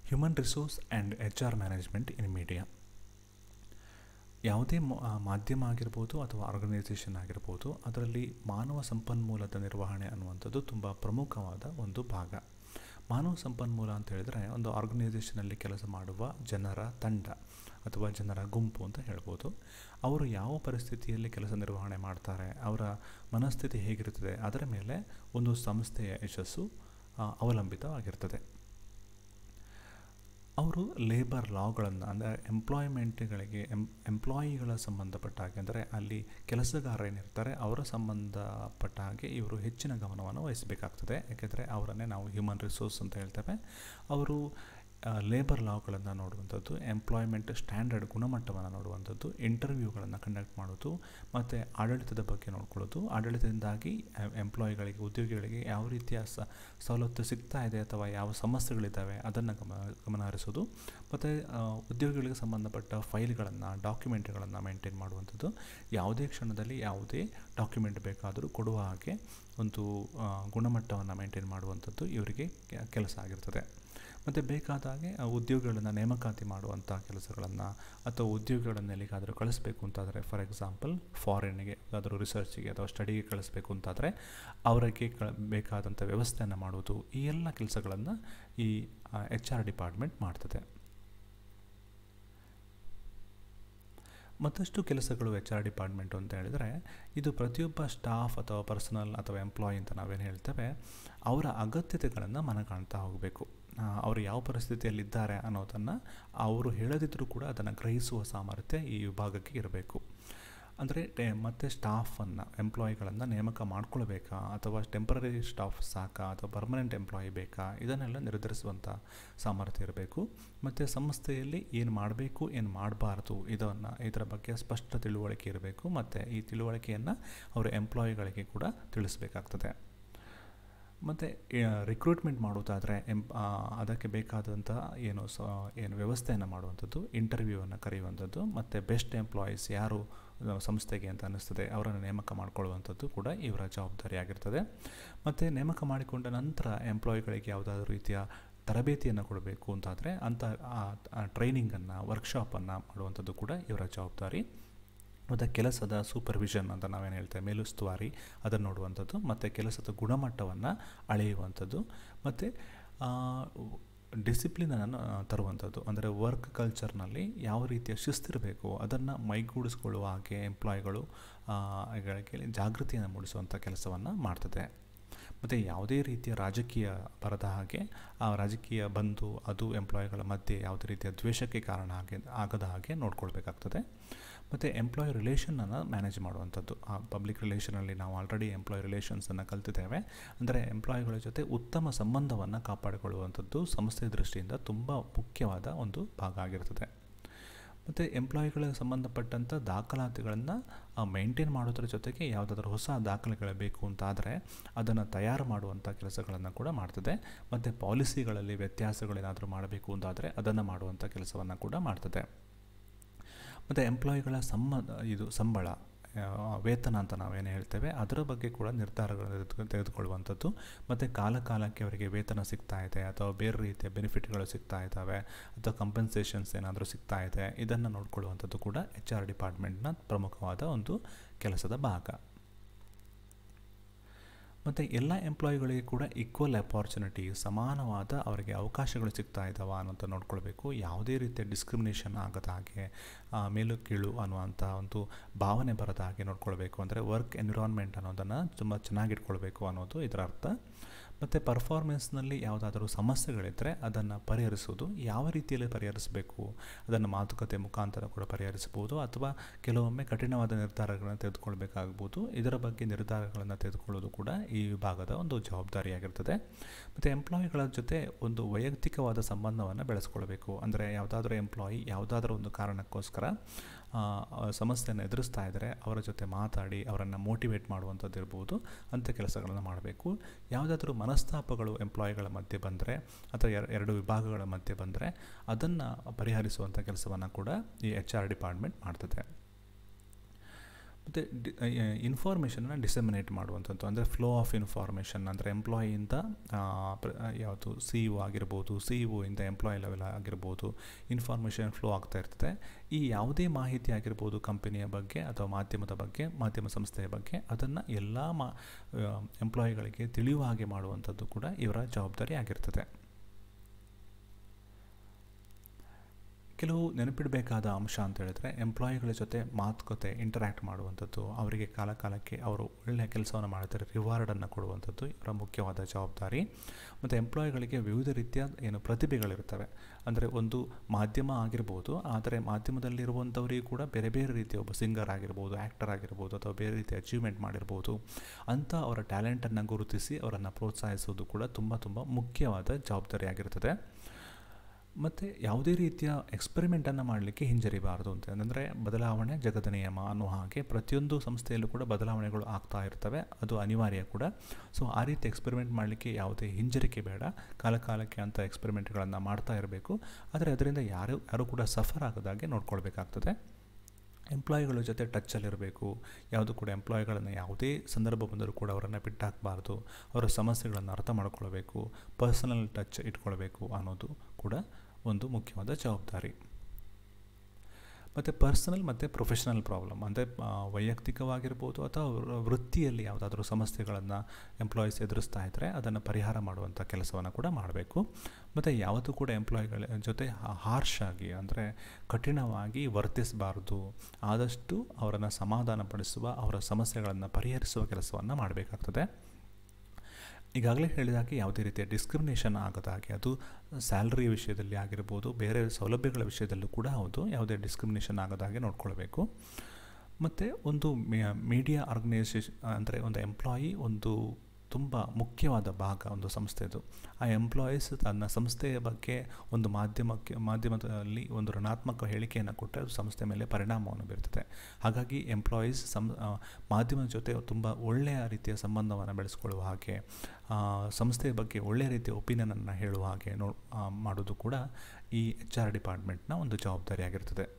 human resource and H R management in media ಯಾವುದೇ ಮ- ಆ, ಮಾಧ್ಯಮ ಆಗಿರ್ಬೋದು ಅಥವಾ ಆರ್ಗನೈಸೇಷನ್ ಆಗಿರ್ಬೋದು ಅದರಲ್ಲಿ ಮಾನವ ಸಂಪನ್ಮೂಲದ ನಿರ್ವಹಣೆ ಅನ್ನುವಂಥದ್ದು ತುಂಬ ಪ್ರಮುಖವಾದ ಒಂದು ಭಾಗ ಮಾನವ ಸಂಪನ್ಮೂಲ ಅಂತ ಹೇಳಿದರೆ ಒಂದು ಆರ್ಗನೈಸೇಷನಲ್ಲಿ ಕೆಲಸ ಮಾಡುವ ಜನರ ತಂಡ ಅಥವಾ ಜನರ ಗುಂಪು ಅಂತ ಹೇಳ್ಬೋದು ಅವರು ಯಾವ ಪರಿಸ್ಥಿತಿಯಲ್ಲಿ ಕೆಲಸ ನಿರ್ವಹಣೆ ಮಾಡ್ತಾರೆ ಅವರ ಮನಸ್ಥಿತಿ ಹೇಗಿರುತ್ತದೆ ಅದರ ಮೇಲೆ ಒಂದು ಸಂಸ್ಥೆಯ ಯಶಸ್ಸು ಆ, ಅವಲಂಬಿತವಾಗಿರ್ತದೆ ಅವರು ಲೇಬರ್ ಲಾಗಳನ್ನು ಅಂದರೆ ಎಂಪ್ಲಾಯ್ಮೆಂಟ್ಗಳಿಗೆ ಎಂ ಎಂಪ್ಲಾಯಿಗಳ ಸಂಬಂಧಪಟ್ಟ ಹಾಗೆ ಅಂದರೆ ಅಲ್ಲಿ ಕೆಲಸಗಾರ ಏನಿರ್ತಾರೆ ಅವರ ಸಂಬಂಧಪಟ್ಟ ಹಾಗೆ ಇವರು ಹೆಚ್ಚಿನ ಗಮನವನ್ನು ವಹಿಸಬೇಕಾಗ್ತದೆ ಯಾಕೆಂದರೆ ಅವರನ್ನೇ ನಾವು ಹ್ಯೂಮನ್ ರಿಸೋರ್ಸ್ ಅಂತ ಹೇಳ್ತೇವೆ ಅವರು ಲೇಬರ್ ಲಾಗಳನ್ನು ನೋಡುವಂಥದ್ದು ಎಂಪ್ಲಾಯ್ಮೆಂಟ್ ಸ್ಟ್ಯಾಂಡರ್ಡ್ ಗುಣಮಟ್ಟವನ್ನು ನೋಡುವಂಥದ್ದು ಇಂಟರ್ವ್ಯೂಗಳನ್ನು ಕಂಡಕ್ಟ್ ಮಾಡೋದು ಮತ್ತು ಆಡಳಿತದ ಬಗ್ಗೆ ನೋಡ್ಕೊಳ್ಳೋದು ಆಡಳಿತದಿಂದಾಗಿ ಎಂಪ್ಲಾಯಿಗಳಿಗೆ ಉದ್ಯೋಗಿಗಳಿಗೆ ಯಾವ ರೀತಿಯ ಸ ಸವಲತ್ತು ಸಿಗ್ತಾ ಇದೆ ಅಥವಾ ಯಾವ ಸಮಸ್ಯೆಗಳಿದ್ದಾವೆ ಅದನ್ನು ಗಮನ ಗಮನ ಹರಿಸೋದು ಮತ್ತು ಉದ್ಯೋಗಿಗಳಿಗೆ ಸಂಬಂಧಪಟ್ಟ ಫೈಲ್ಗಳನ್ನು ಡಾಕ್ಯುಮೆಂಟ್ಗಳನ್ನು ಮೇಂಟೈನ್ ಮಾಡುವಂಥದ್ದು ಯಾವುದೇ ಕ್ಷಣದಲ್ಲಿ ಯಾವುದೇ ಡಾಕ್ಯುಮೆಂಟ್ ಬೇಕಾದರೂ ಕೊಡುವ ಹಾಗೆ ಒಂದು ಆ, ಗುಣಮಟ್ಟವನ್ನು ಮೇಂಟೈನ್ ಮಾಡುವಂಥದ್ದು ಇವರಿಗೆ ಕೆ- ಕೆಲಸ ಆಗಿರ್ತದೆ ಮತ್ತು ಬೇಕಾದಾಗೆ ಆ ಉದ್ಯೋಗಿಗಳನ್ನು ನೇಮಕಾತಿ ಮಾಡುವಂಥ ಕೆಲಸಗಳನ್ನು ಅಥವಾ ಉದ್ಯೋಗಿಗಳನ್ನು ಎಲ್ಲಿಗಾದರೂ ಕಳಿಸ್ಬೇಕು ಅಂತಾದರೆ ಫಾರ್ ಎಕ್ಸಾಂಪಲ್ ಫಾರಿನ್ಗೆ ಯಾವುದಾದ್ರೂ ರಿಸರ್ಚಿಗೆ ಅಥವಾ ಸ್ಟಡಿಗೆ ಕಳಿಸ್ಬೇಕು ಅಂತಾದರೆ ಅವರಿಗೆ ಕ ಬೇಕಾದಂಥ ವ್ಯವಸ್ಥೆಯನ್ನು ಮಾಡುವುದು ಈ ಎಲ್ಲ ಕೆಲಸಗಳನ್ನು ಈ ಎಚ್ ಆರ್ ಡಿಪಾರ್ಟ್ಮೆಂಟ್ ಮಾಡ್ತದೆ ಮತ್ತಷ್ಟು ಕೆಲಸಗಳು ಎಚ್ ಆರ್ ಡಿಪಾರ್ಟ್ಮೆಂಟು ಅಂತ ಹೇಳಿದರೆ ಇದು ಪ್ರತಿಯೊಬ್ಬ ಸ್ಟಾಫ್ ಅಥವಾ ಪರ್ಸನಲ್ ಅಥವಾ ಎಂಪ್ಲಾಯಿ ಅಂತ ನಾವೇನು ಹೇಳ್ತೇವೆ ಅವರ ಅಗತ್ಯತೆಗಳನ್ನು ಮನಗಾಣ್ತಾ ಹೋಗಬೇಕು ಅವರು ಯಾವ ಪರಿಸ್ಥಿತಿಯಲ್ಲಿದ್ದಾರೆ ಅನ್ನೋದನ್ನು ಅವರು ಹೇಳದಿದ್ದರೂ ಕೂಡ ಅದನ್ನು ಗ್ರಹಿಸುವ ಸಾಮರ್ಥ್ಯ ಈ ವಿಭಾಗಕ್ಕೆ ಇರಬೇಕು ಅಂದರೆ ಟೆ ಮತ್ತು ಸ್ಟಾಫನ್ನು ಎಂಪ್ಲಾಯಿಗಳನ್ನು ನೇಮಕ ಮಾಡ್ಕೊಳ್ಬೇಕಾ ಅಥವಾ ಟೆಂಪ್ರರಿ ಸ್ಟಾಫ್ ಸಾಕಾ ಅಥವಾ ಪರ್ಮನೆಂಟ್ ಎಂಪ್ಲಾಯಿ ಬೇಕಾ ಇದನ್ನೆಲ್ಲ ನಿರ್ಧರಿಸುವಂಥ ಸಾಮರ್ಥ್ಯ ಇರಬೇಕು ಮತ್ತು ಸಂಸ್ಥೆಯಲ್ಲಿ ಏನು ಮಾಡಬೇಕು ಏನು ಮಾಡಬಾರ್ದು ಇದನ್ನು ಇದರ ಬಗ್ಗೆ ಸ್ಪಷ್ಟ ತಿಳುವಳಿಕೆ ಇರಬೇಕು ಮತ್ತು ಈ ತಿಳುವಳಿಕೆಯನ್ನು ಅವರ ಎಂಪ್ಲಾಯಿಗಳಿಗೆ ಕೂಡ ತಿಳಿಸ್ಬೇಕಾಗ್ತದೆ ಮತ್ತು ರಿಕ್ರೂಟ್ಮೆಂಟ್ ಮಾಡೋದಾದರೆ ಎಂ ಆ, ಅದಕ್ಕೆ ಬೇಕಾದಂಥ ಏನು ಸ ಏನು ವ್ಯವಸ್ಥೆಯನ್ನು ಮಾಡುವಂಥದ್ದು ಇಂಟರ್ವ್ಯೂವನ್ನು ಕರೆಯುವಂಥದ್ದು ಮತ್ತು ಬೆಸ್ಟ್ ಎಂಪ್ಲಾಯೀಸ್ ಯಾರು ಆ, ಸಂಸ್ಥೆಗೆ ಅಂತ ಅನ್ನಿಸ್ತದೆ ಅವರನ್ನು ನೇಮಕ ಮಾಡಿಕೊಳ್ಳುವಂಥದ್ದು ಕೂಡ ಇವರ ಜವಾಬ್ದಾರಿ ಆಗಿರ್ತದೆ ಮತ್ತು ನೇಮಕ ಮಾಡಿಕೊಂಡ ನಂತರ ಎಂಪ್ಲಾಯಿಗಳಿಗೆ ಯಾವುದಾದ್ರೂ ರೀತಿಯ ತರಬೇತಿಯನ್ನು ಕೊಡಬೇಕು ಅಂತಾದರೆ ಅಂಥ ಟ್ರೈನಿಂಗನ್ನು ವರ್ಕ್ಶಾಪನ್ನು ಮಾಡುವಂಥದ್ದು ಕೂಡ ಇವರ ಜವಾಬ್ದಾರಿ ಮತ್ತು ಕೆಲಸದ ಸೂಪರ್ವಿಷನ್ ಅಂತ ನಾವೇನು ಹೇಳ್ತೇವೆ ಮೇಲುಸ್ತುವಾರಿ ಅದನ್ನು ನೋಡುವಂಥದ್ದು ಮತ್ತು ಕೆಲಸದ ಗುಣಮಟ್ಟವನ್ನು ಅಳೆಯುವಂಥದ್ದು ಮತ್ತು ಡಿಸಿಪ್ಲಿನನ್ನು ತರುವಂಥದ್ದು ಅಂದರೆ ವರ್ಕ್ ಕಲ್ಚರ್ನಲ್ಲಿ ಯಾವ ರೀತಿಯ ಶಿಸ್ತಿರಬೇಕು ಅದನ್ನು ಮೈಗೂಡಿಸ್ಕೊಳ್ಳುವ ಹಾಗೆ ಎಂಪ್ಲಾಯಿಗಳು ಗಳಿಗೆ ಜಾಗೃತಿಯನ್ನು ಮೂಡಿಸುವಂಥ ಕೆಲಸವನ್ನು ಮಾಡ್ತದೆ ಮತ್ತು ಯಾವುದೇ ರೀತಿಯ ರಾಜಕೀಯ ಬರದ ಹಾಗೆ ಆ ರಾಜಕೀಯ ಬಂದು ಅದು ಎಂಪ್ಲಾಯಿಗಳ ಮಧ್ಯೆ ಯಾವುದೇ ರೀತಿಯ ದ್ವೇಷಕ್ಕೆ ಕಾರಣ ಹಾಗೆ ಆಗದ ಹಾಗೆ ನೋಡ್ಕೊಳ್ಬೇಕಾಗ್ತದೆ ಮತ್ತು ಎಂಪ್ಲಾಯ್ ರಿಲೇಷನನ್ನು ಮ್ಯಾನೇಜ್ ಮಾಡುವಂಥದ್ದು ಆ ಪಬ್ಲಿಕ್ ರಿಲೇಷನಲ್ಲಿ ನಾವು ಆಲ್ರೆಡಿ ಎಂಪ್ಲಾಯ್ ರಿಲೇಷನ್ಸನ್ನು ಕಲ್ತಿದ್ದೇವೆ ಅಂದರೆ ಎಂಪ್ಲಾಯಿಗಳ ಜೊತೆ ಉತ್ತಮ ಸಂಬಂಧವನ್ನು ಕಾಪಾಡಿಕೊಳ್ಳುವಂಥದ್ದು ಸಂಸ್ಥೆಯ ದೃಷ್ಟಿಯಿಂದ ತುಂಬ ಮುಖ್ಯವಾದ ಒಂದು ಭಾಗ ಆಗಿರ್ತದೆ ಮತ್ತು ಎಂಪ್ಲಾಯಿಗಳಿಗೆ ಸಂಬಂಧಪಟ್ಟಂಥ ದಾಖಲಾತಿಗಳನ್ನು ಮೇಂಟೈನ್ ಮಾಡೋದ್ರ ಜೊತೆಗೆ ಯಾವುದಾದ್ರೂ ಹೊಸ ದಾಖಲೆಗಳು ಬೇಕು ಅಂತಾದರೆ ಅದನ್ನು ತಯಾರು ಮಾಡುವಂಥ ಕೆಲಸಗಳನ್ನು ಕೂಡ ಮಾಡ್ತದೆ ಮತ್ತು ಪಾಲಿಸಿಗಳಲ್ಲಿ ವ್ಯತ್ಯಾಸಗಳೇನಾದರೂ ಮಾಡಬೇಕು ಅಂತಾದರೆ ಅದನ್ನು ಮಾಡುವಂಥ ಕೆಲಸವನ್ನು ಕೂಡ ಮಾಡ್ತದೆ ಮತ್ತು ಎಂಪ್ಲಾಯಿಗಳ ಸಮ್ಮ ಇದು ಸಂಬಳ ಆ, ವೇತನ ಅಂತ ನಾವೇನು ಹೇಳ್ತೇವೆ ಅದರ ಬಗ್ಗೆ ಕೂಡ ನಿರ್ಧಾರಗಳನ್ನು ತೆಗೆದು- ತೆಗೆದುಕೊಳ್ಳುವಂಥದ್ದು ಮತ್ತು ಕಾಲ ಕಾಲಕ್ಕೆ ಅವರಿಗೆ ವೇತನ ಸಿಗ್ತಾ ಇದೆ ಅಥವಾ ಬೇರೆ ರೀತಿಯ ಬೆನಿಫಿಟ್ಗಳು ಸಿಗ್ತಾ ಇದ್ದಾವೆ ಅಥವಾ ಕಂಪನ್ಸೇಷನ್ಸ್ ಏನಾದರೂ ಸಿಗ್ತಾ ಇದೆ ಇದನ್ನು ನೋಡ್ಕೊಳ್ಳುವಂಥದ್ದು ಕೂಡ ಎಚ್ ಆರ್ ಡಿಪಾರ್ಟ್ಮೆಂಟ್ನ ಪ್ರಮುಖವಾದ ಒಂದು ಕೆಲಸದ ಭಾಗ ಮತ್ತು ಎಲ್ಲ ಎಂಪ್ಲಾಯಿಗಳಿಗೆ ಕೂಡ ಈಕ್ವಲ್ ಅಪಾರ್ಚುನಿಟಿ ಸಮಾನವಾದ ಅವರಿಗೆ ಅವಕಾಶಗಳು ಸಿಗ್ತಾ ಇದ್ದಾವ ಅನ್ನೋಂಥ ನೋಡ್ಕೊಳ್ಬೇಕು ಯಾವುದೇ ರೀತಿಯ ಡಿಸ್ಕ್ರಿಮಿನೇಷನ್ ಆಗದ ಹಾಗೆ ಆ, ಮೇಲು ಕೀಳು ಅನ್ನುವಂಥ ಒಂದು ಭಾವನೆ ಬರದ ಹಾಗೆ ನೋಡ್ಕೊಳ್ಬೇಕು ಅಂದರೆ ವರ್ಕ್ ಎನ್ವಿರಾನ್ಮೆಂಟ್ ಅನ್ನೋದನ್ನು ತುಂಬ ಚೆನ್ನಾಗಿಟ್ಕೊಳ್ಬೇಕು ಅನ್ನೋದು ಇದರ ಅರ್ಥ ಮತ್ತು ಪರ್ಫಾರ್ಮೆನ್ಸ್ನಲ್ಲಿ ಯಾವುದಾದ್ರೂ ಸಮಸ್ಯೆಗಳಿದ್ದರೆ ಅದನ್ನು ಪರಿಹರಿಸೋದು ಯಾವ ರೀತಿಯಲ್ಲಿ ಪರಿಹರಿಸಬೇಕು ಅದನ್ನು ಮಾತುಕತೆ ಮುಖಾಂತರ ಕೂಡ ಪರಿಹರಿಸ್ಬೋದು ಅಥವಾ ಕೆಲವೊಮ್ಮೆ ಕಠಿಣವಾದ ನಿರ್ಧಾರಗಳನ್ನು ತೆಗೆದುಕೊಳ್ಬೇಕಾಗ್ಬೋದು ಇದರ ಬಗ್ಗೆ ನಿರ್ಧಾರಗಳನ್ನು ತೆಗೆದುಕೊಳ್ಳೋದು ಕೂಡ ಈ ವಿಭಾಗದ ಒಂದು ಜವಾಬ್ದಾರಿಯಾಗಿರ್ತದೆ ಮತ್ತು ಎಂಪ್ಲಾಯಿಗಳ ಜೊತೆ ಒಂದು ವೈಯಕ್ತಿಕವಾದ ಸಂಬಂಧವನ್ನು ಬೆಳೆಸ್ಕೊಳ್ಬೇಕು ಅಂದರೆ ಯಾವುದಾದ್ರೂ ಎಂಪ್ಲಾಯಿ ಯಾವುದಾದ್ರೂ ಒಂದು ಕಾರಣಕ್ಕೋಸ್ಕರ ಆ, ಆ ಸಮಸ್ಯೆಯನ್ನು ಎದುರಿಸ್ತಾ ಇದ್ದರೆ ಅವರ ಜೊತೆ ಮಾತಾಡಿ ಅವರನ್ನು ಮೋಟಿವೇಟ್ ಮಾಡುವಂಥದ್ದು ಇರ್ಬೋದು ಅಂಥ ಕೆಲಸಗಳನ್ನು ಮಾಡಬೇಕು ಯಾವುದಾದ್ರೂ ಮನಸ್ತಾಪಗಳು ಎಂಪ್ಲಾಯಿಗಳ ಮಧ್ಯೆ ಬಂದರೆ ಅಥವಾ ಎರ- ಎರಡು ವಿಭಾಗಗಳ ಮಧ್ಯೆ ಬಂದರೆ ಅದನ್ನು ಪರಿಹರಿಸುವಂಥ ಕೆಲಸವನ್ನು ಕೂಡ ಈ ಎಚ್ ಆರ್ ಡಿಪಾರ್ಟ್ಮೆಂಟ್ ಮಾಡ್ತದೆ ಮತ್ತು ಡಿ ಇನ್ಫಾರ್ಮೇಷನನ್ನು ಡಿಸೆಮಿನೇಟ್ ಮಾಡುವಂಥದ್ದು ಅಂದರೆ ಫ್ಲೋ ಆಫ್ ಇನ್ಫಾರ್ಮೇಷನ್ ಅಂದರೆ ಎಂಪ್ಲಾಯಿಯಿಂದ ಯಾವುದು ಸಿ ಇ ಒ ಆಗಿರ್ಬೋದು ಸಿ ಇ ಒಯಿಂದ ಎಂಪ್ಲಾಯಿ ಲೆವೆಲ್ ಆಗಿರ್ಬೋದು ಇನ್ಫಾರ್ಮೇಷನ್ ಫ್ಲೋ ಆಗ್ತಾ ಇರ್ತದೆ ಈ ಯಾವುದೇ ಮಾಹಿತಿ ಆಗಿರ್ಬೋದು ಕಂಪನಿಯ ಬಗ್ಗೆ ಅಥವಾ ಮಾಧ್ಯಮದ ಬಗ್ಗೆ ಮಾಧ್ಯಮ ಸಂಸ್ಥೆಯ ಬಗ್ಗೆ ಅದನ್ನು ಎಲ್ಲ ಮಾ ಎಂಪ್ಲಾಯಿಗಳಿಗೆ ತಿಳಿಯುವ ಹಾಗೆ ಮಾಡುವಂಥದ್ದು ಕೂಡ ಇವರ ಜವಾಬ್ದಾರಿ ಆಗಿರ್ತದೆ ಕೆಲವು ನೆನಪಿಡಬೇಕಾದ ಅಂಶ ಅಂತ ಹೇಳಿದ್ರೆ ಎಂಪ್ಲಾಯಿಗಳ ಜೊತೆ ಮಾತುಕತೆ ಇಂಟರ್ಯಾಕ್ಟ್ ಮಾಡುವಂಥದ್ದು ಅವರಿಗೆ ಕಾಲ ಕಾಲಕ್ಕೆ ಅವರು ಒಳ್ಳೆಯ ಕೆಲಸವನ್ನು ಮಾಡಿದರೆ ರಿವಾರ್ಡನ್ನು ಕೊಡುವಂಥದ್ದು ಇವರ ಮುಖ್ಯವಾದ ಜವಾಬ್ದಾರಿ ಮತ್ತು ಎಂಪ್ಲಾಯಿಗಳಿಗೆ ವಿವಿಧ ರೀತಿಯ ಏನು ಪ್ರತಿಭೆಗಳಿರ್ತವೆ ಅಂದರೆ ಒಂದು ಮಾಧ್ಯಮ ಆಗಿರ್ಬೋದು ಆದರೆ ಮಾಧ್ಯಮದಲ್ಲಿರುವಂಥವರಿಗೂ ಕೂಡ ಬೇರೆ ಬೇರೆ ರೀತಿಯ ಒಬ್ಬ ಸಿಂಗರ್ ಆಗಿರ್ಬೋದು ಆ್ಯಕ್ಟರ್ ಆಗಿರ್ಬೋದು ಅಥವಾ ಬೇರೆ ರೀತಿಯ ಅಚೀವ್ಮೆಂಟ್ ಮಾಡಿರ್ಬೋದು ಅಂತ ಅವರ ಟ್ಯಾಲೆಂಟನ್ನು ಗುರುತಿಸಿ ಅವರನ್ನು ಪ್ರೋತ್ಸಾಹಿಸೋದು ಕೂಡ ತುಂಬ ತುಂಬ ಮುಖ್ಯವಾದ ಜವಾಬ್ದಾರಿ ಆಗಿರ್ತದೆ ಮತ್ತು ಯಾವುದೇ ರೀತಿಯ ಎಕ್ಸ್ಪೆರಿಮೆಂಟನ್ನು ಮಾಡಲಿಕ್ಕೆ ಹಿಂಜರಿಬಾರದು ಅಂತ ಅಂದರೆ ಬದಲಾವಣೆ ಜಗದ ನಿಯಮ ಅನ್ನೋ ಹಾಗೆ ಪ್ರತಿಯೊಂದು ಸಂಸ್ಥೆಯಲ್ಲೂ ಕೂಡ ಬದಲಾವಣೆಗಳು ಆಗ್ತಾ ಇರ್ತವೆ ಅದು ಅನಿವಾರ್ಯ ಕೂಡ ಸೊ ಆ ರೀತಿ ಎಕ್ಸ್ಪೆರಿಮೆಂಟ್ ಮಾಡಲಿಕ್ಕೆ ಯಾವುದೇ ಹಿಂಜರಿಕೆ ಬೇಡ ಕಾಲ ಕಾಲಕ್ಕೆ ಅಂಥ ಎಕ್ಸ್ಪೆರಿಮೆಂಟ್ಗಳನ್ನು ಮಾಡ್ತಾ ಇರಬೇಕು ಆದರೆ ಅದರಿಂದ ಯಾರು ಯಾರೂ ಕೂಡ ಸಫರ್ ಆಗದಾಗೆ ನೋಡ್ಕೊಳ್ಬೇಕಾಗ್ತದೆ ಎಂಪ್ಲಾಯಿಗಳ ಜೊತೆ ಟಚ್ಚಲ್ಲಿರಬೇಕು ಯಾವುದು ಕೂಡ ಎಂಪ್ಲಾಯಿಗಳನ್ನು ಯಾವುದೇ ಸಂದರ್ಭ ಬಂದರೂ ಕೂಡ ಅವರನ್ನು ಬಿಟ್ಟಾಕಬಾರ್ದು ಅವರ ಸಮಸ್ಯೆಗಳನ್ನು ಅರ್ಥ ಮಾಡ್ಕೊಳ್ಬೇಕು ಪರ್ಸನಲ್ ಟಚ್ ಇಟ್ಕೊಳ್ಬೇಕು ಅನ್ನೋದು ಕೂಡ ಒಂದು ಮುಖ್ಯವಾದ ಜವಾಬ್ದಾರಿ ಮತ್ತು ಪರ್ಸನಲ್ ಮತ್ತು ಪ್ರೊಫೆಷನಲ್ ಪ್ರಾಬ್ಲಮ್ ಅಂದರೆ ವೈಯಕ್ತಿಕವಾಗಿರ್ಬೋದು ಅಥವಾ ವೃತ್ತಿಯಲ್ಲಿ ಯಾವುದಾದ್ರೂ ಸಮಸ್ಯೆಗಳನ್ನು ಎಂಪ್ಲಾಯೀಸ್ ಎದುರಿಸ್ತಾ ಇದ್ದರೆ ಅದನ್ನು ಪರಿಹಾರ ಮಾಡುವಂಥ ಕೆಲಸವನ್ನು ಕೂಡ ಮಾಡಬೇಕು ಮತ್ತು ಯಾವತ್ತೂ ಕೂಡ ಎಂಪ್ಲಾಯಿಗಳ ಜೊತೆ ಹಾರ್ಶ್ ಆಗಿ ಅಂದರೆ ಕಠಿಣವಾಗಿ ವರ್ತಿಸಬಾರ್ದು ಆದಷ್ಟು ಅವರನ್ನು ಸಮಾಧಾನಪಡಿಸುವ ಅವರ ಸಮಸ್ಯೆಗಳನ್ನು ಪರಿಹರಿಸುವ ಕೆಲಸವನ್ನು ಮಾಡಬೇಕಾಗ್ತದೆ ಈಗಾಗಲೇ ಹೇಳಿದಾಗೆ ಯಾವುದೇ ರೀತಿಯ ಡಿಸ್ಕ್ರಿಮಿನೇಷನ್ ಆಗದ ಹಾಗೆ ಅದು ಸ್ಯಾಲ್ರಿ ವಿಷಯದಲ್ಲಿ ಆಗಿರ್ಬೋದು ಬೇರೆ ಸೌಲಭ್ಯಗಳ ವಿಷಯದಲ್ಲೂ ಕೂಡ ಹೌದು ಯಾವುದೇ ಡಿಸ್ಕ್ರಿಮಿನೇಷನ್ ಆಗದ ಹಾಗೆ ನೋಡ್ಕೊಳ್ಬೇಕು ಮತ್ತು ಒಂದು ಮೀಡಿಯಾ ಆರ್ಗನೈಸೇಷನ್ ಅಂದರೆ ಒಂದು ಎಂಪ್ಲಾಯಿ ಒಂದು ತುಂಬ ಮುಖ್ಯವಾದ ಭಾಗ ಒಂದು ಸಂಸ್ಥೆದು ಆ ಎಂಪ್ಲಾಯೀಸ್ ತನ್ನ ಸಂಸ್ಥೆಯ ಬಗ್ಗೆ ಒಂದು ಮಾಧ್ಯಮಕ್ಕೆ ಮಾಧ್ಯಮದಲ್ಲಿ ಒಂದು ಋಣಾತ್ಮಕ ಹೇಳಿಕೆಯನ್ನು ಕೊಟ್ಟರೆ ಅದು ಸಂಸ್ಥೆ ಮೇಲೆ ಪರಿಣಾಮವನ್ನು ಬೀರ್ತದೆ ಹಾಗಾಗಿ ಎಂಪ್ಲಾಯೀಸ್ ಸಂ ಮಾಧ್ಯಮದ ಜೊತೆ ತುಂಬ ಒಳ್ಳೆಯ ರೀತಿಯ ಸಂಬಂಧವನ್ನು ಬೆಳೆಸ್ಕೊಳ್ಳುವ ಹಾಗೆ ಸಂಸ್ಥೆಯ ಬಗ್ಗೆ ಒಳ್ಳೆಯ ರೀತಿಯ ಒಪಿನಿಯನನ್ನು ಹೇಳುವ ಹಾಗೆ ನೋ ಮಾಡೋದು ಕೂಡ ಈ ಎಚ್ ಆರ್ ಡಿಪಾರ್ಟ್ಮೆಂಟ್ನ ಒಂದು ಜವಾಬ್ದಾರಿ ಆಗಿರ್ತದೆ